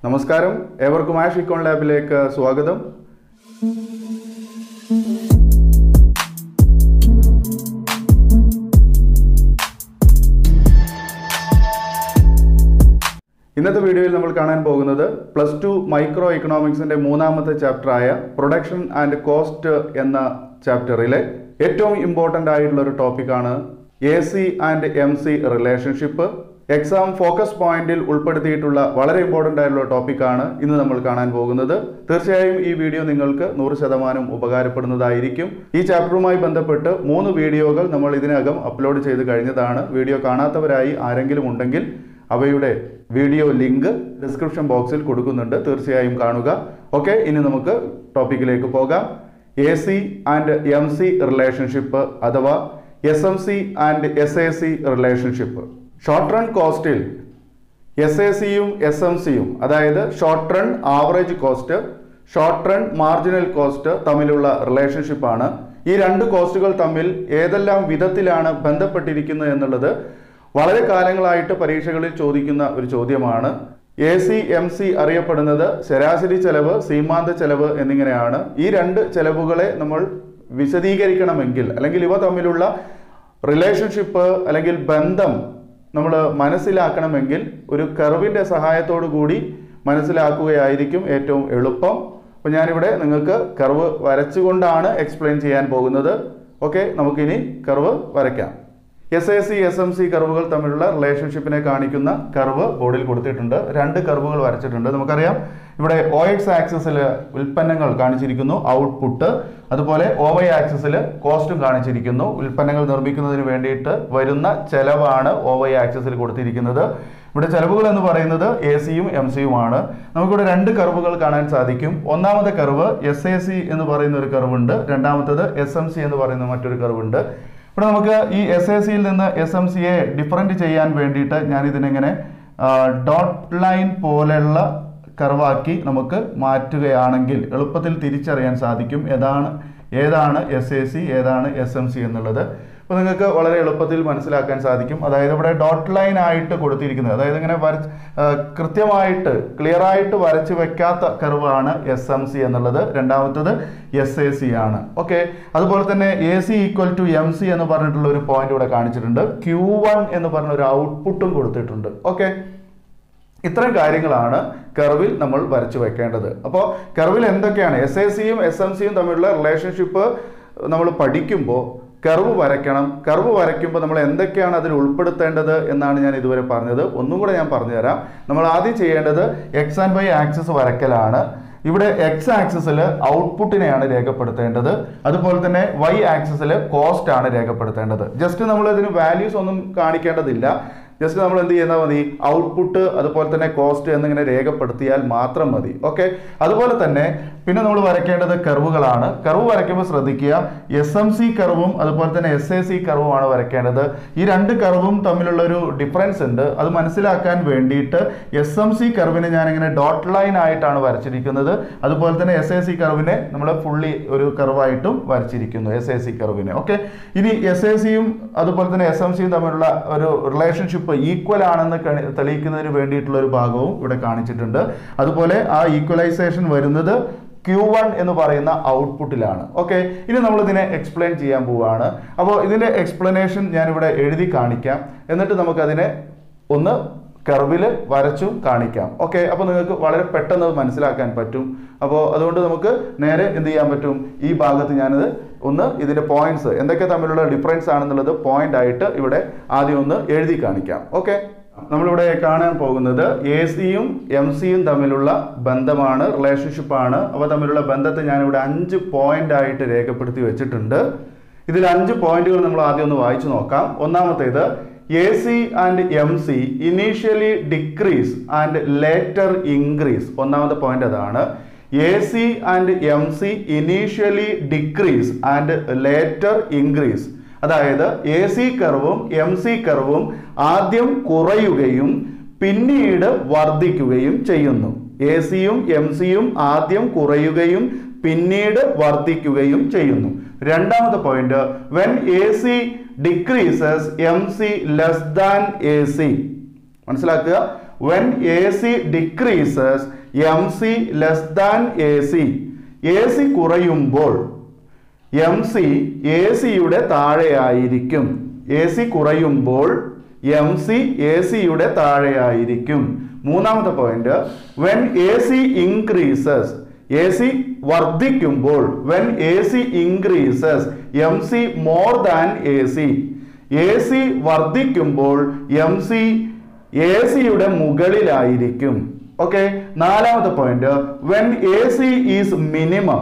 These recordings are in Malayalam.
നമസ്കാരം ഏവർക്കും ആഷ് ഇക്കോൺ ലാബിലേക്ക് സ്വാഗതം ഇന്നത്തെ വീഡിയോയിൽ നമ്മൾ കാണാൻ പോകുന്നത് പ്ലസ് ടു മൈക്രോ ഇക്കണോമിക്സിന്റെ മൂന്നാമത്തെ ചാപ്റ്ററായ പ്രൊഡക്ഷൻ ആൻഡ് കോസ്റ്റ് എന്ന ചാപ്റ്ററിലെ ഏറ്റവും ഇമ്പോർട്ടൻ്റ് ആയിട്ടുള്ള ഒരു ടോപ്പിക്കാണ് A C and M C relationship exam focus പോയിന്റിൽ ഉൾപ്പെടുത്തിയിട്ടുള്ള വളരെ ഇമ്പോർട്ടൻ്റ് ആയിട്ടുള്ള ടോപ്പിക്കാണ് ഇന്ന് നമ്മൾ കാണാൻ പോകുന്നത് തീർച്ചയായും ഈ വീഡിയോ നിങ്ങൾക്ക് നൂറ് ശതമാനം ഉപകാരപ്പെടുന്നതായിരിക്കും ഈ ചാപ്റ്ററുമായി ബന്ധപ്പെട്ട് മൂന്ന് വീഡിയോകൾ നമ്മൾ ഇതിനകം അപ്ലോഡ് ചെയ്ത് കഴിഞ്ഞതാണ് വീഡിയോ കാണാത്തവരായി ആരെങ്കിലും ഉണ്ടെങ്കിൽ അവയുടെ വീഡിയോ ലിങ്ക് ഡിസ്ക്രിപ്ഷൻ ബോക്സിൽ കൊടുക്കുന്നുണ്ട് തീർച്ചയായും കാണുക ഓക്കെ ഇനി നമുക്ക് ടോപ്പിക്കിലേക്ക് പോകാം A C and M C relationship അഥവാ S M C and S A C relationship short run കോസ്റ്റിൽ എസ് എ സിയും എസ് എം സിയും അതായത് short run average cost short run marginal cost തമ്മിലുള്ള റിലേഷൻഷിപ്പാണ് ഈ രണ്ട് കോസ്റ്റുകൾ തമ്മിൽ ഏതെല്ലാം വിധത്തിലാണ് ബന്ധപ്പെട്ടിരിക്കുന്നത് എന്നുള്ളത് വളരെ കാലങ്ങളായിട്ട് പരീക്ഷകളിൽ ചോദിക്കുന്ന ഒരു ചോദ്യമാണ് എ സി എം സി അറിയപ്പെടുന്നത് ശരാശരി ചെലവ് സീമാന്ത ചെലവ് എന്നിങ്ങനെയാണ് ഈ രണ്ട് ചെലവുകളെ നമ്മൾ വിശദീകരിക്കണമെങ്കിൽ അല്ലെങ്കിൽ ഇവ തമ്മിലുള്ള റിലേഷൻഷിപ്പ് അല്ലെങ്കിൽ ബന്ധം നമ്മൾ മനസ്സിലാക്കണമെങ്കിൽ ഒരു കർവിൻ്റെ സഹായത്തോടു കൂടി മനസ്സിലാക്കുകയായിരിക്കും ഏറ്റവും എളുപ്പം അപ്പോൾ ഞാനിവിടെ നിങ്ങൾക്ക് കർവ് വരച്ചുകൊണ്ടാണ് എക്സ്പ്ലെയിൻ ചെയ്യാൻ പോകുന്നത് ഓക്കെ നമുക്കിനി കർവ് വരയ്ക്കാം S A C S M C കർവുകൾ തമ്മിലുള്ള റിലേഷൻഷിപ്പിനെ കാണിക്കുന്ന കർവ് ബോർഡിൽ കൊടുത്തിട്ടുണ്ട് രണ്ട് കർവുകൾ വരച്ചിട്ടുണ്ട് നമുക്കറിയാം ഇവിടെ ഒ എക്സ് ആക്സിസിൽ ഉൽപ്പന്നങ്ങൾ കാണിച്ചിരിക്കുന്നു ഔട്ട്പുട്ട് അതുപോലെ ഒ വൈ ആക്സിസിൽ കോസ്റ്റും കാണിച്ചിരിക്കുന്നു ഉൽപ്പന്നങ്ങൾ നിർമ്മിക്കുന്നതിന് വേണ്ടിയിട്ട് വരുന്ന ചെലവാണ് ഒ വൈ ആക്സിസിൽ കൊടുത്തിരിക്കുന്നത് ഇവിടെ ചെലവുകൾ എന്ന് പറയുന്നത് എ സിയും എം സിയുമാണ് നമുക്കിവിടെ രണ്ട് കർവുകൾ കാണാൻ സാധിക്കും ഒന്നാമത്തെ കർവ് എസ് എ സി എന്ന് പറയുന്ന ഒരു കർവുണ്ട് രണ്ടാമത്തത് എസ് എം സി എന്ന് പറയുന്ന മറ്റൊരു കർവുണ്ട് ഇവിടെ നമുക്ക് ഈ എസ് എ സിയിൽ നിന്ന് എസ് എം സിയെ ഡിഫറൻറ്റ് ചെയ്യാൻ വേണ്ടിയിട്ട് ഞാൻ ഇതിനെങ്ങനെ ഡോട്ട് ലൈൻ പോലെയുള്ള കർവാക്കി നമുക്ക് മാറ്റുകയാണെങ്കിൽ എളുപ്പത്തിൽ തിരിച്ചറിയാൻ സാധിക്കും ഏതാണ് ഏതാണ് എസ് എ സി ഏതാണ് എസ് എം സി എന്നുള്ളത് അപ്പോൾ നിങ്ങൾക്ക് വളരെ എളുപ്പത്തിൽ മനസ്സിലാക്കാൻ സാധിക്കും അതായത് ഇവിടെ ഡോട്ട് ലൈൻ ആയിട്ട് കൊടുത്തിരിക്കുന്നത് അതായത് ഇങ്ങനെ വരച്ച് കൃത്യമായിട്ട് ക്ലിയർ ആയിട്ട് വരച്ച് വെക്കാത്ത കർവാണ് എസ് എം സി എന്നുള്ളത് രണ്ടാമത്തത് എസ് എ സി ആണ് ഓക്കെ അതുപോലെ തന്നെ A C equal to M C എന്ന് പറഞ്ഞിട്ടുള്ള ഒരു പോയിന്റ് ഇവിടെ കാണിച്ചിട്ടുണ്ട് ക്യൂ വൺ എന്ന് പറഞ്ഞ ഒരു ഔട്ട്പുട്ടും കൊടുത്തിട്ടുണ്ട് ഓക്കെ ഇത്തരം കാര്യങ്ങളാണ് കർവിൽ നമ്മൾ വരച്ചു വെക്കേണ്ടത് അപ്പോൾ കർവിൽ എന്തൊക്കെയാണ് എസ് എ സിയും എസ് എം സിയും തമ്മിലുള്ള റിലേഷൻഷിപ്പ് നമ്മൾ പഠിക്കുമ്പോൾ കർവ് വരയ്ക്കണം കർവ് വരയ്ക്കുമ്പോൾ നമ്മൾ എന്തൊക്കെയാണ് അതിൽ ഉൾപ്പെടുത്തേണ്ടത് എന്നാണ് ഞാൻ ഇതുവരെ പറഞ്ഞത് ഒന്നും കൂടെ ഞാൻ പറഞ്ഞുതരാം നമ്മൾ ആദ്യം ചെയ്യേണ്ടത് എക്സ് ആൻഡ് വൈ ആക്സിസ് വരയ്ക്കലാണ് ഇവിടെ എക്സ് ആക്സിസിൽ ഔട്ട്പുട്ടിനെയാണ് രേഖപ്പെടുത്തേണ്ടത് അതുപോലെ തന്നെ വൈ ആക്സിസിൽ കോസ്റ്റ് ആണ് രേഖപ്പെടുത്തേണ്ടത് ജസ്റ്റ് നമ്മൾ ഇതിന് വാല്യൂസ് ഒന്നും കാണിക്കേണ്ടതില്ല ജസ്റ്റ് നമ്മൾ എന്ത് ചെയ്യുന്നാൽ മതി ഔട്ട്പുട്ട് അതുപോലെ തന്നെ കോസ്റ്റ് എന്നിങ്ങനെ രേഖപ്പെടുത്തിയാൽ മാത്രം മതി ഓക്കെ അതുപോലെ തന്നെ പിന്നെ നമ്മൾ വരയ്ക്കേണ്ടത് കർവുകളാണ് കർവ് വരയ്ക്കുമ്പോൾ ശ്രദ്ധിക്കുക എസ് എം സി കർവും അതുപോലെ തന്നെ എസ് എ സി കർവുമാണ് വരയ്ക്കേണ്ടത് ഈ രണ്ട് കർവും തമ്മിലുള്ള ഒരു ഡിഫറൻസ് ഉണ്ട് അത് മനസ്സിലാക്കാൻ വേണ്ടിയിട്ട് എസ് എം സി കർവിനെ ഞാനിങ്ങനെ ഡോട്ട് ലൈൻ ആയിട്ടാണ് വരച്ചിരിക്കുന്നത് അതുപോലെ തന്നെ എസ് എ സി കർവിനെ നമ്മൾ ഫുള്ളി ഒരു കർവായിട്ടും വരച്ചിരിക്കുന്നു എസ് എ സി കർവിനെ ഓക്കെ ഇനി എസ് എ സിയും അതുപോലെ തന്നെ എസ് എം സിയും തമ്മിലുള്ള ഒരു റിലേഷൻഷിപ്പ് ഈക്വൽ ആണെന്ന് കണി- തെളിയിക്കുന്നതിന് വേണ്ടിയിട്ടുള്ള ഒരു ഭാഗവും ഇവിടെ കാണിച്ചിട്ടുണ്ട് അതുപോലെ ആ ഈക്വലൈസേഷൻ വരുന്നത് ക്യൂ വൺ എന്ന് പറയുന്ന ഔട്ട്പുട്ടിലാണ് ഓക്കെ ഇനി നമ്മൾ ഇതിനെ എക്സ്പ്ലെയിൻ ചെയ്യാൻ പോവുകയാണ് അപ്പോൾ ഇതിന്റെ എക്സ്പ്ലനേഷൻ ഞാനിവിടെ എഴുതി കാണിക്കാം എന്നിട്ട് നമുക്കതിനെ ഒന്ന് കർവിൽ വരച്ചും കാണിക്കാം ഓക്കെ അപ്പോൾ നിങ്ങൾക്ക് വളരെ പെട്ടെന്ന് അത് മനസ്സിലാക്കാൻ പറ്റും അപ്പോൾ അതുകൊണ്ട് നമുക്ക് നേരെ എന്ത് ചെയ്യാൻ പറ്റും ഈ ഭാഗത്ത് ഞാനത് ഒന്ന് ഇതിന്റെ പോയിന്റ്സ് എന്തൊക്കെ തമ്മിലുള്ള ഡിഫറൻസ് ആണെന്നുള്ളത് പോയിന്റ് ആയിട്ട് ഇവിടെ ആദ്യം ഒന്ന് എഴുതി കാണിക്കാം ഓക്കെ നമ്മളിവിടെ കാണാൻ പോകുന്നത് എ സിയും എം സിയും തമ്മിലുള്ള ബന്ധമാണ് റിലേഷൻഷിപ്പാണ് അവ തമ്മിലുള്ള ബന്ധത്തെ ഞാനിവിടെ അഞ്ച് പോയിന്റ് ആയിട്ട് രേഖപ്പെടുത്തി വെച്ചിട്ടുണ്ട് ഇതിൽ അഞ്ച് പോയിന്റുകൾ നമ്മൾ ആദ്യം ഒന്ന് വായിച്ചു നോക്കാം ഒന്നാമത്തേത് A C and M C initially decrease and later increase ഒന്നാമത്തെ പോയിന്റ് അതാണ് A C and M C initially decrease and later increase അതായത് എ സി കർവും എം സി കർവും ആദ്യം കുറയുകയും പിന്നീട് വർദ്ധിക്കുകയും ചെയ്യുന്നു എ സിയും എം സിയും ആദ്യം കുറയുകയും പിന്നീട് വർദ്ധിക്കുകയും ചെയ്യുന്നു രണ്ടാമത്തെ point when A C decreases M C less than A C മനസ്സിലാക്കുക when A C decreases M C less than A C A C കുറയുമ്പോൾ എം സി എ സിയുടെ താഴെയായിരിക്കും എ സി കുറയുമ്പോൾ എം സി എ സിയുടെ താഴെയായിരിക്കും മൂന്നാമത്തെ point when A C increases A C വർദ്ധിക്കുമ്പോൾ when A C increases M C more than A C A C വർദ്ധിക്കുമ്പോൾ എം സി എ സിയുടെ മുകളിലായിരിക്കും ഓക്കെ നാലാമത്തെ point when A C is minimum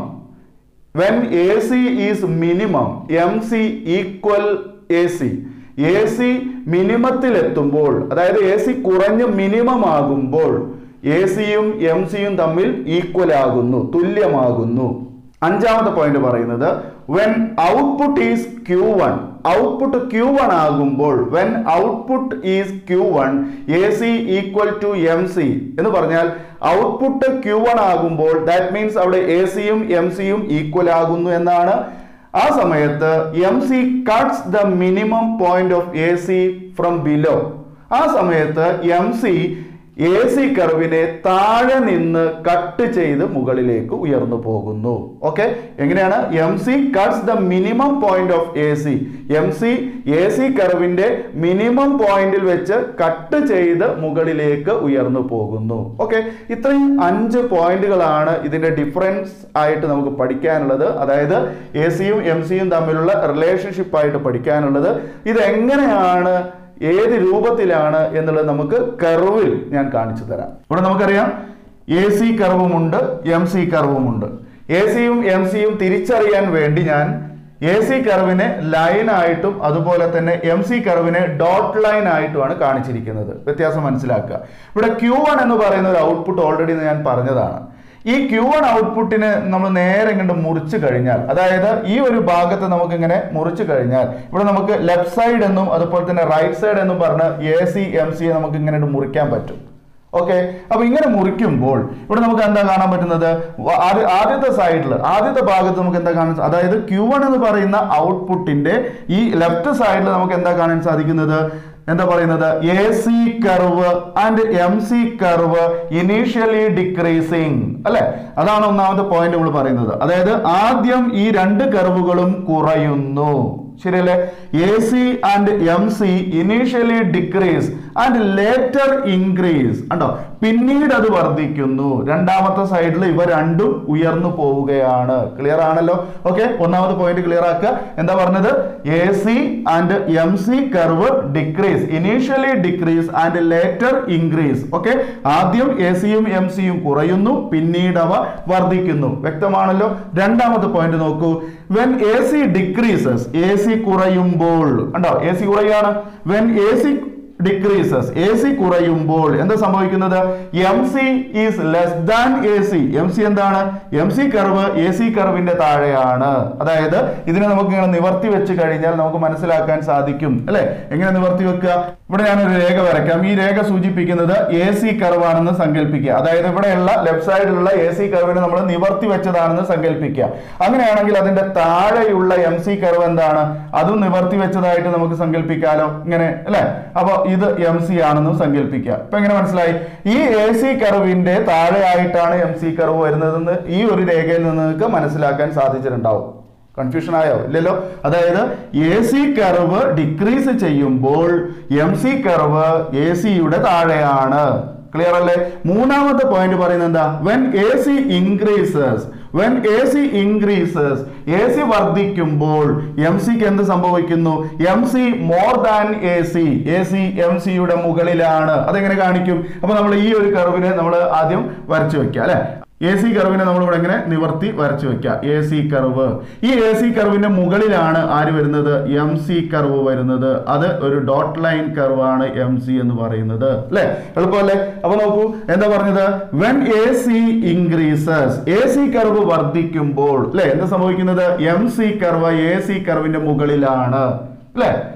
when A C is minimum M C equal A C A C മിനിമത്തിലെത്തുമ്പോൾ അതായത് എ സി കുറഞ്ഞ് മിനിമം ആകുമ്പോൾ എ സിയും എം സിയും തമ്മിൽ ഈക്വൽ ആകുന്നു തുല്യമാകുന്നു അഞ്ചാമത്തെ പോയിന്റ് പറയുന്നത് when output is Q one output Q one ആകുമ്പോൾ when output is Q one A C equal to M C എന്ന് പറഞ്ഞാൽ ഔട്ട്പുട്ട് ക്യൂ വൺ ആകുമ്പോൾ ദാറ്റ് മീൻസ് അവിടെ എ സിയും എം സിയും ഈക്വൽ ആകുന്നു എന്നാണ് ആ സമയത്ത് M C cuts the minimum point of A C from below ആ സമയത്ത് എം സി എ സി കർവിനെ താഴെ നിന്ന് കട്ട് ചെയ്ത് മുകളിലേക്ക് ഉയർന്നു പോകുന്നു ഓക്കെ എങ്ങനെയാണ് M C cuts the minimum point of A C M C A C കർവിന്റെ മിനിമം പോയിന്റിൽ വെച്ച് കട്ട് ചെയ്ത് മുകളിലേക്ക് ഉയർന്നു പോകുന്നു ഓക്കെ ഇത്രയും അഞ്ച് പോയിന്റുകളാണ് ഇതിന്റെ ഡിഫറൻസ് ആയിട്ട് നമുക്ക് പഠിക്കാനുള്ളത് അതായത് എ സിയും എം സിയും തമ്മിലുള്ള റിലേഷൻഷിപ്പ് ആയിട്ട് പഠിക്കാനുള്ളത് ഇത് എങ്ങനെയാണ് ഏത് രൂപത്തിലാണ് എന്നുള്ളത് നമുക്ക് കർവിൽ ഞാൻ കാണിച്ചു തരാം ഇവിടെ നമുക്കറിയാം എ സി കർവുമുണ്ട് എം സി കർവുമുണ്ട് എ സിയും എം സിയും തിരിച്ചറിയാൻ വേണ്ടി ഞാൻ എ സി കർവിനെ ലൈനായിട്ടും അതുപോലെ തന്നെ എം സി കർവിനെ ഡോട്ട് ലൈൻ ആയിട്ടുമാണ് കാണിച്ചിരിക്കുന്നത് വ്യത്യാസം മനസ്സിലാക്കുക ഇവിടെ ക്യൂ വൺ എന്ന് പറയുന്ന ഒരു ഔട്ട്പുട്ട് ഓൾറെഡി ഞാൻ പറഞ്ഞതാണ് ഈ ക്യൂ വൺ ഔട്ട്പുട്ടിന് നമ്മൾ നേരെ ഇങ്ങോട്ട് മുറിച്ചു കഴിഞ്ഞാൽ അതായത് ഈ ഒരു ഭാഗത്ത് നമുക്ക് ഇങ്ങനെ മുറിച്ചു കഴിഞ്ഞാൽ ഇവിടെ നമുക്ക് ലെഫ്റ്റ് സൈഡ് എന്നും അതുപോലെ തന്നെ റൈറ്റ് സൈഡ് എന്നും പറഞ്ഞ് എ സി എം സി നമുക്ക് ഇങ്ങനെ മുറിക്കാൻ പറ്റും ഓക്കെ അപ്പൊ ഇങ്ങനെ മുറിക്കുമ്പോൾ ഇവിടെ നമുക്ക് എന്താ കാണാൻ പറ്റുന്നത് വ- ആദ്യ- ആദ്യത്തെ സൈഡിൽ ആദ്യത്തെ ഭാഗത്ത് നമുക്ക് എന്താ കാണാൻ അതായത് ക്യൂ വൺ എന്ന് പറയുന്ന ഔട്ട്പുട്ടിന്റെ ഈ ലെഫ്റ്റ് സൈഡിൽ നമുക്ക് എന്താ കാണാൻ സാധിക്കുന്നത് എന്താ പറയുന്നത് A C curve and M C curve initially decreasing അല്ലെ അതാണ് ഒന്നാമത്തെ പോയിന്റ് നമ്മൾ പറയുന്നത് അതായത് ആദ്യം ഈ രണ്ട് കർവുകളും കുറയുന്നു ശരിയല്ലേ A C and M C initially decrease and later increase കണ്ടോ പിന്നീട് അത് വർദ്ധിക്കുന്നു രണ്ടാമത്തെ സൈഡിൽ ഇവ രണ്ടും ഉയർന്നു പോവുകയാണ് ക്ലിയർ ആണല്ലോ ഓക്കെ ഒന്നാമത്തെ പോയിന്റ് ക്ലിയർ ആക്കുക എന്താ പറഞ്ഞത് A C and M C curve decrease initially decrease and later increase okay ആദ്യം എ സിയും എം സിയും കുറയുന്നു പിന്നീട് അവ വർദ്ധിക്കുന്നു വ്യക്തമാണല്ലോ രണ്ടാമത്തെ പോയിന്റ് നോക്കൂ when A C decreases A C കുറയുമ്പോൾ കണ്ടോ എ സി കുറയാണ് when A C decreases A C കുറയുമ്പോൾ എന്താ സംഭവിക്കുന്നത് M C is less than A C M C എന്താണ് M C curve A C കർവിന്റെ താഴെയാണ് അതായത് ഇതിനെ നമുക്ക് ഇങ്ങനെ നിവർത്തി വെച്ച് കഴിഞ്ഞാൽ നമുക്ക് മനസ്സിലാക്കാൻ സാധിക്കും അല്ലെ എങ്ങനെ നിവർത്തി വെക്കുക ഇവിടെ ഞാനൊരു രേഖ വരയ്ക്കാം ഈ രേഖ സൂചിപ്പിക്കുന്നത് എ സി കർവാണെന്ന് സങ്കല്പിക്കുക അതായത് ഇവിടെയുള്ള ലെഫ്റ്റ് സൈഡിലുള്ള എ സി കർവിനെ നമ്മൾ നിവർത്തി വെച്ചതാണെന്ന് സങ്കല്പിക്കുക അങ്ങനെയാണെങ്കിൽ അതിന്റെ താഴെയുള്ള എം സി കർവ് എന്താണ് അതും നിവർത്തി വെച്ചതായിട്ട് നമുക്ക് സങ്കല്പിക്കാലോ ഇങ്ങനെ അല്ലെ അപ്പൊ ഇത് എം സി ആണെന്നും സങ്കല്പിക്കുക ഇപ്പൊ എങ്ങനെ മനസ്സിലായി ഈ എ സി കർവിന്റെ താഴെയായിട്ടാണ് എം സി കർവ് വരുന്നതെന്ന് ഈ ഒരു രേഖയിൽ നിന്ന് നിങ്ങൾക്ക് മനസ്സിലാക്കാൻ സാധിച്ചിട്ടുണ്ടാവും കൺഫ്യൂഷൻ ആയോ ഇല്ലല്ലോ അതായത് എ സി കർവ് ഡിക്രീസ് ചെയ്യുമ്പോൾ എം സി കർവ് എ സിയുടെ താഴെയാണ് ക്ലിയർ അല്ലേ മൂന്നാമത്തെ പോയിന്റ് പറയുന്നത് എന്താ when A C increases when A C increases A C വർദ്ധിക്കുമ്പോൾ എം സിക്ക് എന്ത് സംഭവിക്കുന്നു M C more than A C A C M സിയുടെ മുകളിലാണ് അതെങ്ങനെ കാണിക്കും അപ്പൊ നമ്മൾ ഈ ഒരു കർവിനെ നമ്മൾ ആദ്യം വരച്ചു വെക്കുക അല്ലെ എ സി കർവിനെ നമ്മൾ ഇവിടെ ഇങ്ങനെ നിവർത്തി വരച്ചു വെക്കുക എ സി കർവ് ഈ എ സി കർവിന്റെ മുകളിലാണ് ആര് വരുന്നത് എം സി കർവ് വരുന്നത് അത് ഒരു ഡോട്ട് ലൈൻ കർവാണ് എം സി എന്ന് പറയുന്നത് അല്ലെ എളുപ്പമല്ലേ അപ്പൊ നോക്കൂ എന്താ പറഞ്ഞത് when A C increases A C curve വർദ്ധിക്കുമ്പോൾ അല്ലെ എന്താ സംഭവിക്കുന്നത് M C curve A C കർവിന്റെ മുകളിലാണ് അല്ലെ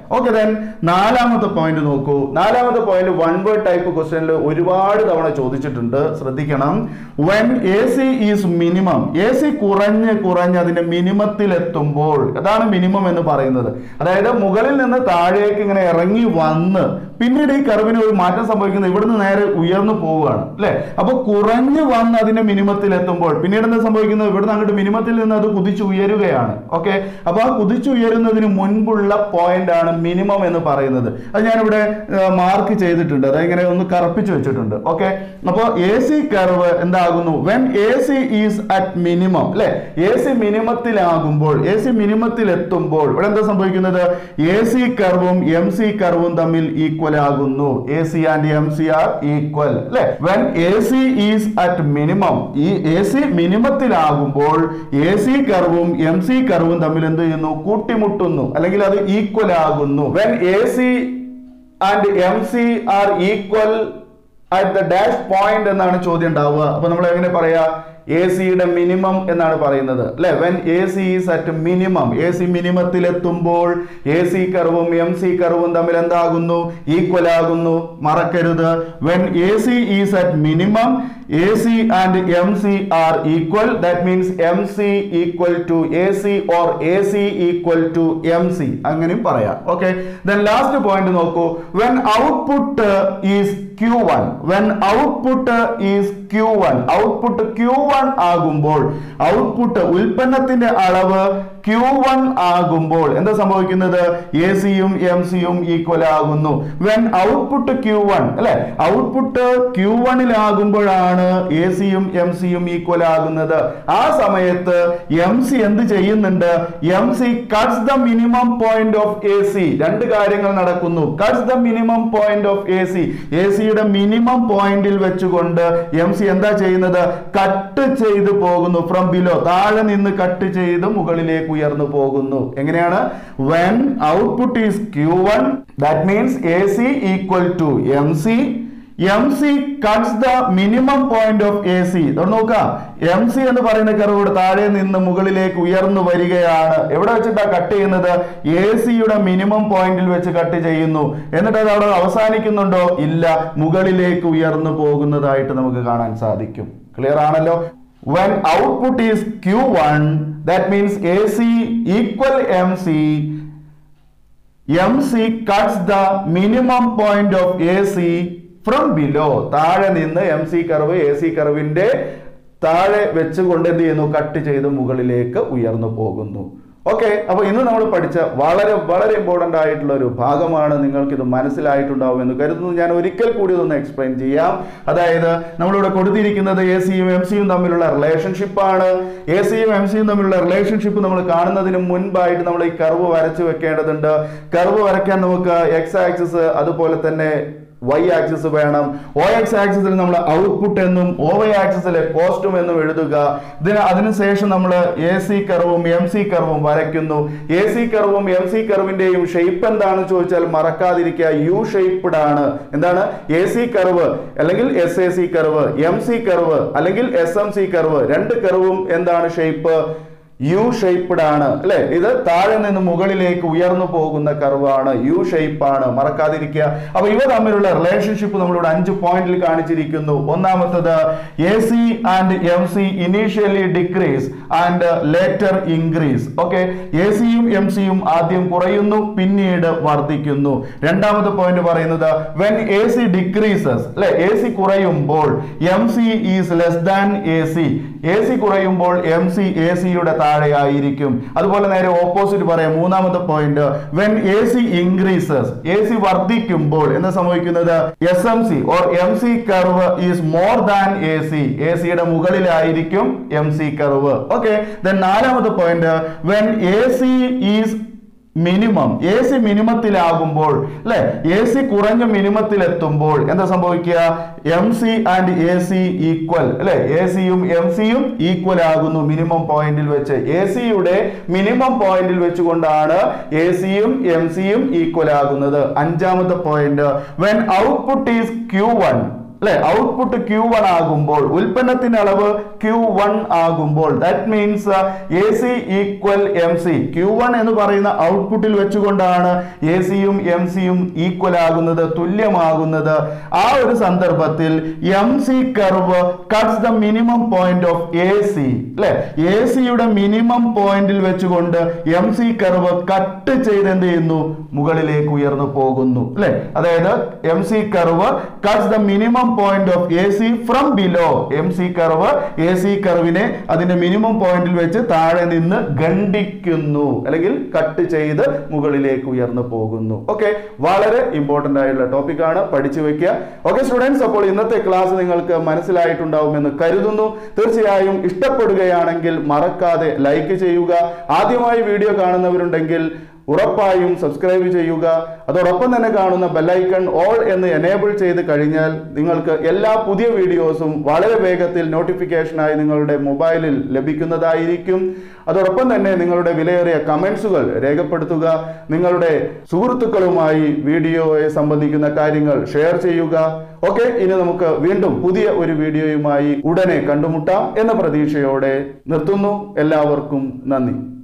ഓക്കെ ദെൻ നാലാമത്തെ പോയിന്റ് നോക്കൂ നാലാമത്തെ പോയിന്റ് വൺ വേർഡ് ടൈപ്പ് ക്വസ്റ്റ്യനിൽ ഒരുപാട് തവണ ചോദിച്ചിട്ടുണ്ട് ശ്രദ്ധിക്കണം when A C is minimum A C കുറഞ്ഞ് കുറഞ്ഞ് അതിന്റെ മിനിമത്തിൽ എത്തുമ്പോൾ അതാണ് മിനിമം എന്ന് പറയുന്നത് അതായത് മുകളിൽ നിന്ന് താഴേക്ക് ഇങ്ങനെ ഇറങ്ങി വന്ന് പിന്നീട് ഈ കർവിന് ഒരു മാറ്റം സംഭവിക്കുന്നത് ഇവിടുന്ന് നേരെ ഉയർന്നു പോവുകയാണ് അല്ലെ അപ്പൊ കുറഞ്ഞു വന്ന് അതിന്റെ മിനിമത്തിൽ എത്തുമ്പോൾ പിന്നീട് എന്താ സംഭവിക്കുന്നത് ഇവിടുന്ന് അങ്ങോട്ട് മിനിമത്തിൽ നിന്ന് അത് കുതിച്ചു ഉയരുകയാണ് ഓക്കെ അപ്പൊ ആ കുതിച്ചു ഉയരുന്നതിന് മുൻപുള്ള പോയിന്റ് ആണ് മിനിമം എന്ന് പറയുന്നത് അത് ഞാനിവിടെ മാർക്ക് ചെയ്തിട്ടുണ്ട് അത് ഇങ്ങനെ ഒന്ന് കറപ്പിച്ച് വെച്ചിട്ടുണ്ട് ഓക്കെ അപ്പൊ എ സി കർവ് എന്താകുന്നു when A C is at minimum അല്ലെ എ സി മിനിമത്തിലാകുമ്പോൾ എ സി മിനിമത്തിൽ എത്തുമ്പോൾ ഇവിടെ എന്താ സംഭവിക്കുന്നത് എ സി കർവും എം സി കർവും തമ്മിൽ ഈക്വൽ ആകുന്നു A C and M C are equal അല്ലെ when A C is at minimum ഈ എ സി മിനിമത്തിലാകുമ്പോൾ എ സി കർവും എം സി കർവും തമ്മിൽ എന്ത് ചെയ്യുന്നു കൂട്ടിമുട്ടുന്നു അല്ലെങ്കിൽ അത് ഈക്വൽ ആകുന്നു when A C and M C are equal at the dash point എന്നാണ് ചോദ്യം ഉണ്ടാവുക അപ്പൊ നമ്മൾ എങ്ങനെ പറയാ എ സിയുടെ മിനിമം എന്നാണ് പറയുന്നത് അല്ലെ when A C is at minimum A C മിനിമത്തിൽ എത്തുമ്പോൾ എ സി കർവും എം സി കർവും തമ്മിൽ എന്താകുന്നു ഈക്വൽ ആകുന്നു മറക്കരുത് when A C is at minimum A C and M C are equal that means M C equal to A C or A C equal to M C അങ്ങനെയും പറയാം ഓക്കെ ദെൻ ലാസ്റ്റ് പോയിന്റ് നോക്കൂ when output is Q one when output is Q one output Q one ആകുമ്പോൾ ഔട്ട്പുട്ട് ഉൽപ്പന്നത്തിന്റെ അളവ് ക്യൂ വൺ ആകുമ്പോൾ എന്താ സംഭവിക്കുന്നത് എ സിയും എം സിയും ഈക്വൽ ആകുന്നു വെൻ ഔട്ട്പുട്ട് ക്യൂ വൺ അല്ലെ ഔട്ട്പുട്ട് ക്യൂ വണ്ണിലാകുമ്പോഴാണ് എ സിയും എം സിയും ഈക്വൽ ആകുന്നത് ആ സമയത്ത് എം സി എന്ത് ചെയ്യുന്നുണ്ട് M C cuts the minimum point of A C രണ്ട് കാര്യങ്ങൾ നടക്കുന്നു cuts the minimum point of A C A സിയുടെ മിനിമം പോയിന്റിൽ വെച്ചുകൊണ്ട് എം സി എന്താ ചെയ്യുന്നത് കട്ട് ചെയ്ത് പോകുന്നു ഫ്രം ബിലോ താഴെ നിന്ന് കട്ട് ചെയ്ത് മുകളിലേക്ക് ഉയർന്നു പോകുന്നു എങ്ങനെയാണ് when output is Q one that means A C equal to M C M C cuts the minimum point of A C നോക്കാം എം സി എന്ന് പറയുന്ന കർവ് താഴെ നിന്ന് മുകളിലേക്ക് ഉയർന്നു വരികയാണ് എവിടെ വെച്ചിട്ടാ കട്ട് ചെയ്യുന്നത് എ സിയുടെ മിനിമം പോയിന്റിൽ വെച്ച് കട്ട് ചെയ്യുന്നു എന്നിട്ട് അത് അവിടെ അവസാനിക്കുന്നുണ്ടോ ഇല്ല മുകളിലേക്ക് ഉയർന്നു പോകുന്നതായിട്ട് നമുക്ക് കാണാൻ സാധിക്കും ക്ലിയർ ആണല്ലോ when output is q1 that means ac equal mc mc cuts the minimum point of ac from below താഴെ നിന്ന് M C curve A C കർവിന്റെ താഴെ വെച്ചുകൊണ്ട് എന്ത് ചെയ്യുന്നു കട്ട് ചെയ്ത് മുകളിലേക്ക് ഉയർന്നു പോകുന്നു ഓക്കെ അപ്പൊ ഇന്ന് നമ്മൾ പഠിച്ച വളരെ വളരെ ഇമ്പോർട്ടന്റ് ആയിട്ടുള്ള ഒരു ഭാഗമാണ് നിങ്ങൾക്ക് ഇത് മനസ്സിലായിട്ടുണ്ടാവും എന്ന് കരുതുന്നു ഞാൻ ഒരിക്കൽ കൂടി ഇതൊന്ന് എക്സ്പ്ലെയിൻ ചെയ്യാം അതായത് നമ്മളിവിടെ കൊടുത്തിരിക്കുന്നത് എ സിയും എം സിയും തമ്മിലുള്ള റിലേഷൻഷിപ്പ് ആണ് എ സിയും എം സിയും തമ്മിലുള്ള റിലേഷൻഷിപ്പ് നമ്മൾ കാണുന്നതിന് മുൻപായിട്ട് നമ്മൾ ഈ കർവ് വരച്ചു വെക്കേണ്ടതുണ്ട് കർവ് വരയ്ക്കാൻ നമുക്ക് എക്സ് ആക്സിസ് അതുപോലെ തന്നെ വൈ ആക്സിസ് വേണം ഒ എക്സ് ആക്സിസിൽ നമ്മൾ ഔട്ട്പുട്ട് എന്നും ഒ വൈ ആക്സിസിലെ കോസ്റ്റും എന്നും എഴുതുക ഇതിന് അതിനുശേഷം നമ്മൾ എ സി കർവും എം സി കർവും വരയ്ക്കുന്നു എ സി കർവും എം സി കർവിന്റെയും ഷേപ്പ് എന്താണെന്ന് ചോദിച്ചാൽ മറക്കാതിരിക്കുക യു ഷേപ്പ്ഡ് ആണ് എന്താണ് എ സി കർവ് അല്ലെങ്കിൽ S A C curve M C curve അല്ലെങ്കിൽ എസ് എം സി കർവ് രണ്ട് കർവും എന്താണ് ഷേപ്പ് യു ഷേപ്പ്ഡ് ആണ് അല്ലെ ഇത് താഴെ നിന്ന് മുകളിലേക്ക് ഉയർന്നു പോകുന്ന കർവാണ് യു ഷേപ്പ് ആണ് മറക്കാതിരിക്കുക അപ്പൊ ഇവ തമ്മിലുള്ള റിലേഷൻഷിപ്പ് നമ്മളിവിടെ അഞ്ച് പോയിന്റിൽ കാണിച്ചിരിക്കുന്നു ഒന്നാമത്തത് A C and M C initially decrease and later increase okay A സിയും എം സിയും ആദ്യം കുറയുന്നു പിന്നീട് വർദ്ധിക്കുന്നു രണ്ടാമത്തെ പോയിന്റ് പറയുന്നത് വെൻ എ സി ഡിക്രീസസ് അല്ലെ എ സി കുറയുമ്പോൾ M C is less than A C A C കുറയുമ്പോൾ എം സി എ സിയുടെ താഴെ ആയിരിക്കും അതുപോലെ നേരെ ഓപ്പോസിറ്റ് പറയാം മൂന്നാമത്തെ point when A C increases A C വർദ്ധിക്കുമ്പോൾ എന്താ സംഭവിക്കുന്നത് S M C or M C curve is more than A C A സിയുടെ മുകളിലായിരിക്കും M C curve okay then നാലാമത്തെ point when A C is minimum A C മിനിമത്തിലാകുമ്പോൾ അല്ലെ എ സി കുറഞ്ഞ മിനിമത്തിൽ എത്തുമ്പോൾ എന്താ സംഭവിക്കുക M C and A C equal അല്ലെ എ സിയും എം സിയും ഈക്വൽ ആകുന്നു മിനിമം പോയിന്റിൽ വെച്ച് എ സിയുടെ മിനിമം പോയിന്റിൽ വെച്ചുകൊണ്ടാണ് എ സിയും എം സിയും ഈക്വൽ ആകുന്നത് അഞ്ചാമത്തെ point when output is Q one അല്ലെ ഔട്ട്പുട്ട് ക്യൂ വൺ ആകുമ്പോൾ ഉൽപ്പന്നത്തിന്റെ അളവ് ക്യൂ വൺ ആകുമ്പോൾ that means A C equal M C Q one എന്ന് പറയുന്ന ഔട്ട്പുട്ടിൽ വെച്ചുകൊണ്ടാണ് എ സിയും എം സിയും ഈക്വൽ ആകുന്നത് തുല്യമാകുന്നത് ആ ഒരു സന്ദർഭത്തിൽ M C curve cuts the minimum point of A C അല്ലെ എ സിയുടെ മിനിമം പോയിന്റിൽ വെച്ചുകൊണ്ട് എം സി കർവ് കട്ട് ചെയ്ത് എന്ത് ചെയ്യുന്നു മുകളിലേക്ക് ഉയർന്നു പോകുന്നു അല്ലെ അതായത് M C curve cuts the minimum point of A C from below M C curve A C കർവിനെ അതിന്റെ മിനിമം പോയിന്റിൽ വെച്ച് താഴെ നിന്ന് ഖണ്ഡിക്കുന്നു അല്ലെങ്കിൽ കട്ട് ചെയ്ത് മുകളിലേക്ക് ഉയർന്നു പോകുന്നു ഓക്കെ വളരെ ഇമ്പോർട്ടന്റ് ആയിട്ടുള്ള ടോപ്പിക് ആണ് പഠിച്ചു വെക്കുക ഓക്കെ സ്റ്റുഡൻസ് അപ്പോൾ ഇന്നത്തെ ക്ലാസ് നിങ്ങൾക്ക് മനസ്സിലായിട്ടുണ്ടാവുമെന്ന് കരുതുന്നു തീർച്ചയായും ഇഷ്ടപ്പെടുകയാണെങ്കിൽ മറക്കാതെ ലൈക്ക് ചെയ്യുക ആദ്യമായി വീഡിയോ കാണുന്നവരുണ്ടെങ്കിൽ ഉറപ്പായും സബ്സ്ക്രൈബ് ചെയ്യുക അതോടൊപ്പം തന്നെ കാണുന്ന ബെല്ലൈക്കൺ ഓൾ എന്ന് എനേബിൾ ചെയ്ത് കഴിഞ്ഞാൽ നിങ്ങൾക്ക് എല്ലാ പുതിയ വീഡിയോസും വളരെ വേഗത്തിൽ നോട്ടിഫിക്കേഷനായി നിങ്ങളുടെ മൊബൈലിൽ ലഭിക്കുന്നതായിരിക്കും അതോടൊപ്പം തന്നെ നിങ്ങളുടെ വിലയേറിയ കമൻസുകൾ രേഖപ്പെടുത്തുക നിങ്ങളുടെ സുഹൃത്തുക്കളുമായി വീഡിയോയെ സംബന്ധിക്കുന്ന കാര്യങ്ങൾ ഷെയർ ചെയ്യുക ഓക്കെ ഇനി നമുക്ക് വീണ്ടും പുതിയ ഒരു വീഡിയോയുമായി ഉടനെ കണ്ടുമുട്ടാം എന്ന പ്രതീക്ഷയോടെ നിർത്തുന്നു എല്ലാവർക്കും നന്ദി